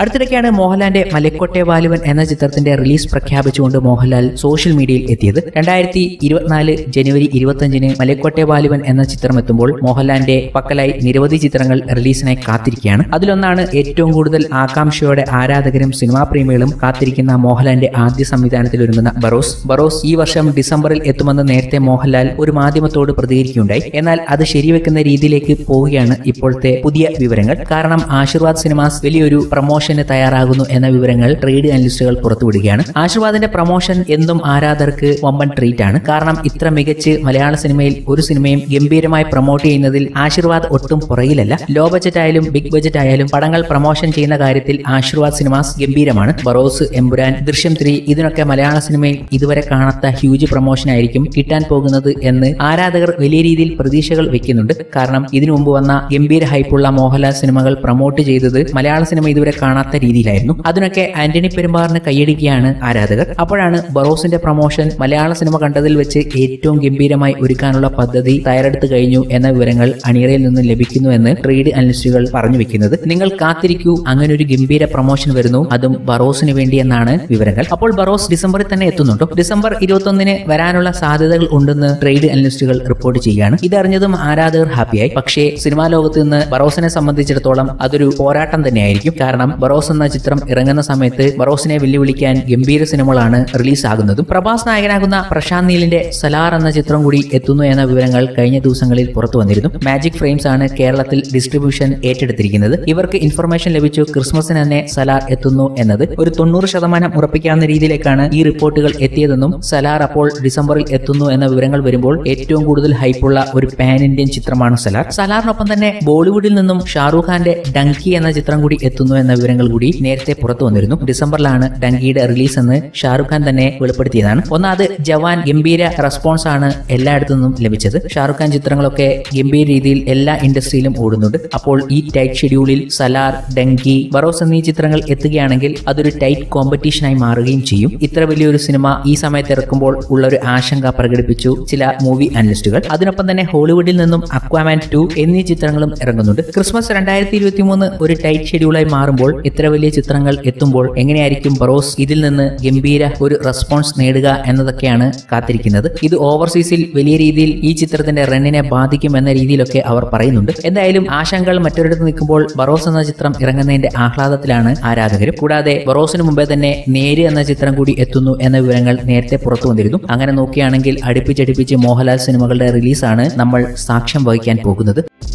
അടുത്തിടയ്ക്കാണ് മോഹൻലാലിന്റെ മലക്കോട്ടെ വാലുവൻ എന്ന ചിത്രത്തിന്റെ റിലീസ് പ്രഖ്യാപിച്ചുകൊണ്ട് മോഹൻലാൽ സോഷ്യൽ മീഡിയയിൽ എത്തിയത് രണ്ടായിരത്തി ഇരുപത്തിനാല് ജനുവരി ഇരുപത്തിയഞ്ചിന് മലക്കോട്ടെ വാലുവൻ എന്ന ചിത്രം എത്തുമ്പോൾ മോഹൻലാലിന്റെ പക്കലായി നിരവധി ചിത്രങ്ങൾ റിലീസിനായി കാത്തിരിക്കുകയാണ് അതിലൊന്നാണ് ഏറ്റവും കൂടുതൽ ആകാംക്ഷയോടെ ആരാധകരും സിനിമാ പ്രേമികളും കാത്തിരിക്കുന്ന മോഹൻലാലിന്റെ ആദ്യ സംവിധാനത്തിൽ ഒരുങ്ങുന്ന ബറോസ് ബറോസ് ഈ വർഷം ഡിസംബറിൽ എത്തുമെന്ന് നേരത്തെ മോഹൻലാൽ ഒരു മാധ്യമത്തോട് പ്രതികരിക്കുകയുണ്ടായി എന്നാൽ അത് ശരിവെക്കുന്ന രീതിയിലേക്ക് പോവുകയാണ് ഇപ്പോഴത്തെ പുതിയ വിവരങ്ങൾ കാരണം ആശീർവാദ് സിനിമാസ് വലിയൊരു പ്രൊമോഷന് തയ്യാറാകുന്നു എന്ന വിവരങ്ങൾ ട്രേഡ് അനലിസ്റ്റുകൾ പുറത്തുവിടുകയാണ് ആശീർവാദിന്റെ പ്രൊമോഷൻ എന്നും ആരാധകർക്ക് വമ്പൻ ട്രീറ്റ് ആണ് കാരണം ഇത്ര മികച്ച് മലയാള സിനിമയിൽ ഒരു സിനിമയും ഗംഭീരമായി പ്രൊമോട്ട് ചെയ്യുന്നതിൽ ആശീർവാദ് ഒട്ടും പുറകിലല്ല ലോ ബജറ്റ് ആയാലും ബിഗ് ബജറ്റ് ആയാലും പടങ്ങൾ പ്രൊമോഷൻ ചെയ്യുന്ന കാര്യത്തിൽ ആശീർവാദ് സിനിമാസ് ഗംഭീരമാണ് ബറോസ് എമ്പുരാൻ ദൃശ്യം ത്രീ ഇതിനൊക്കെ മലയാള സിനിമയിൽ ഇതുവരെ കാണാത്ത ഹ്യൂജ് പ്രൊമോഷൻ ആയിരിക്കും കിട്ടാൻ പോകുന്നത് എന്ന് ആരാധകർ വലിയ രീതിയിൽ പ്രതീക്ഷകൾ വെക്കുന്നുണ്ട് കാരണം ഇതിനു മുമ്പ് വന്ന ഗംഭീര ഹൈപ്പുള്ള മോഹൻലാൽ സിനിമകൾ പ്രൊമോട്ട് ചെയ്തത് മലയാള സിനിമ ഇതുവരെ കാണാത്ത രീതിയിലായിരുന്നു അതിനൊക്കെ ആന്റണി പെരുമ്പാറിന് കൈയടിക്കുകയാണ് ആരാധകർ അപ്പോഴാണ് ബറോസിന്റെ പ്രൊമോഷൻ മലയാള സിനിമ കണ്ടതിൽ വെച്ച് ഏറ്റവും ഗംഭീരമായി ഒരുക്കാനുള്ള പദ്ധതി തയ്യാറെടുത്ത് കഴിഞ്ഞു എന്ന വിവരങ്ങൾ അണിയറയിൽ നിന്ന് ലഭിക്കുന്നു എന്ന് ട്രേഡ് അനലിസ്റ്റുകൾ പറഞ്ഞു വെക്കുന്നത് നിങ്ങൾ കാത്തിരിക്കൂ അങ്ങനെ ഒരു ഗംഭീര പ്രൊമോഷൻ വരുന്നു അതും ബറോസിന് വേണ്ടി എന്നാണ് വിവരങ്ങൾ അപ്പോൾ ബറോസ് ഡിസംബറിൽ തന്നെ എത്തുന്നുണ്ടോ ഡിസംബർ ഇരുപത്തൊന്നിന് വരാനുള്ള സാധ്യതകൾ ഉണ്ടെന്ന് ട്രേഡ് അനലിസ്റ്റുകൾ റിപ്പോർട്ട് ചെയ്യുകയാണ് ഇതറിഞ്ഞതും ആരാധകർ ഹാപ്പിയായി പക്ഷേ സിനിമാ ലോകത്ത് നിന്ന് ബറോസിനെ സംബന്ധിച്ചിടത്തോളം അതൊരു പോരാട്ടം തന്നെയായിരിക്കും കാരണം ബറോസ് എന്ന ചിത്രം ഇറങ്ങുന്ന സമയത്ത് ബറോസിനെ വെല്ലുവിളിക്കാൻ ഗംഭീര സിനിമകളാണ് റിലീസ് ആകുന്നതും പ്രഭാസ് നായകനാകുന്ന പ്രശാന്ത് നീലിന്റെ സലാർ എന്ന ചിത്രം കൂടി എത്തുന്നു എന്ന വിവരങ്ങൾ കഴിഞ്ഞ ദിവസങ്ങളിൽ പുറത്തു വന്നിരുന്നു മാജിക് ഫ്രെയിംസ് ആണ് കേരളത്തിൽ ഡിസ്ട്രിബ്യൂഷൻ ഏറ്റെടുത്തിരിക്കുന്നത് ഇവർക്ക് ഇൻഫർമേഷൻ ലഭിച്ചു ക്രിസ്മസിന് തന്നെ സലാർ എത്തുന്നു എന്നത് ഒരു തൊണ്ണൂറ് ശതമാനം ഉറപ്പിക്കാവുന്ന രീതിയിലേക്കാണ് ഈ റിപ്പോർട്ടുകൾ എത്തിയതെന്നും സലാർ അപ്പോൾ ഡിസംബറിൽ എത്തുന്നു എന്ന വിവരങ്ങൾ വരുമ്പോൾ ഏറ്റവും കൂടുതൽ ഹൈപ്പുള്ള ഒരു പാൻ ഇന്ത്യൻ ചിത്രമാണ് സലാർ സലാറിനൊപ്പം തന്നെ ബോളിവുഡിൽ നിന്നും ഷാറൂഖ് ഖാന്റെ ഡങ്കി എന്ന ചിത്രം കൂടി എത്തുന്നു എന്ന വിവരങ്ങൾ കൂടി നേരത്തെ പുറത്തു വന്നിരുന്നു ഡിസംബറിലാണ് ഡങ്കിയുടെ റിലീസ് എന്ന് ഷാറൂഖ് ഖാൻ തന്നെ വെളിപ്പെടുത്തിയതാണ് ഒന്നാമത് ജവാൻ ഗംഭീര റെസ്പോൺസ് ആണ് എല്ലായിടത്തു നിന്നും ലഭിച്ചത് ഷാറൂഖ് ഖാൻ ചിത്രങ്ങളൊക്കെ ഗംഭീര രീതിയിൽ എല്ലാ ഇൻഡസ്ട്രിയിലും ഓടുന്നുണ്ട് അപ്പോൾ ഈ ടൈറ്റ് ഷെഡ്യൂളിൽ സലാർ ഡങ്കി ബറോസ് എന്നീ ചിത്രങ്ങൾ എത്തുകയാണെങ്കിൽ അതൊരു ടൈറ്റ് കോമ്പറ്റീഷനായി മാറുകയും ചെയ്യും ഇത്ര വലിയൊരു സിനിമ ഈ സമയത്ത് ഇറക്കുമ്പോൾ ഉള്ള ഒരു ആശങ്ക പ്രകടിപ്പിച്ചു ചില മൂവി അനലിസ്റ്റുകൾ അതിനൊപ്പം തന്നെ ഹോളിവുഡിൽ നിന്നും അക്വാമാൻ ടു എന്നീ ചിത്രങ്ങളും ഇറങ്ങുന്നുണ്ട് ക്രിസ്മസ് രണ്ടായിരത്തി ഇരുപത്തി മൂന്ന് ഒരു ടൈറ്റ് ഷെഡ്യൂളായി മാറുമ്പോൾ ഇത്ര വലിയ ചിത്രങ്ങൾ എത്തുമ്പോൾ എങ്ങനെയായിരിക്കും ബറോസ് ഇതിൽ നിന്ന് ഗംഭീര ഒരു റെസ്പോൺസ് നേടുക എന്നതൊക്കെയാണ് കാത്തിരിക്കുന്നത് ഇത് ഓവർസീസിൽ വലിയ രീതിയിൽ ഈ ചിത്രത്തിന്റെ റണ്ണിനെ ബാധിക്കും എന്ന രീതിയിലൊക്കെ അവർ പറയുന്നുണ്ട് എന്തായാലും ആശങ്കകൾ മറ്റൊരിടത്ത് നിൽക്കുമ്പോൾ ബറോസ് എന്ന ചിത്രം ഇറങ്ങുന്നതിന്റെ ആഹ്ലാദത്തിലാണ് ആരാധകരും കൂടാതെ ബറോസിന് മുമ്പേ തന്നെ നേര് എന്ന ചിത്രം കൂടി എത്തുന്നു എന്ന വിവരങ്ങൾ നേരത്തെ പുറത്തു വന്നിരുന്നു അങ്ങനെ നോക്കുകയാണെങ്കിൽ അടുപ്പിച്ചടുപ്പിച്ച് മോഹൻലാൽ സിനിമകളുടെ റിലീസാണ് നമ്മൾ സാക്ഷ്യം വഹിക്കാൻ പോകുന്നത്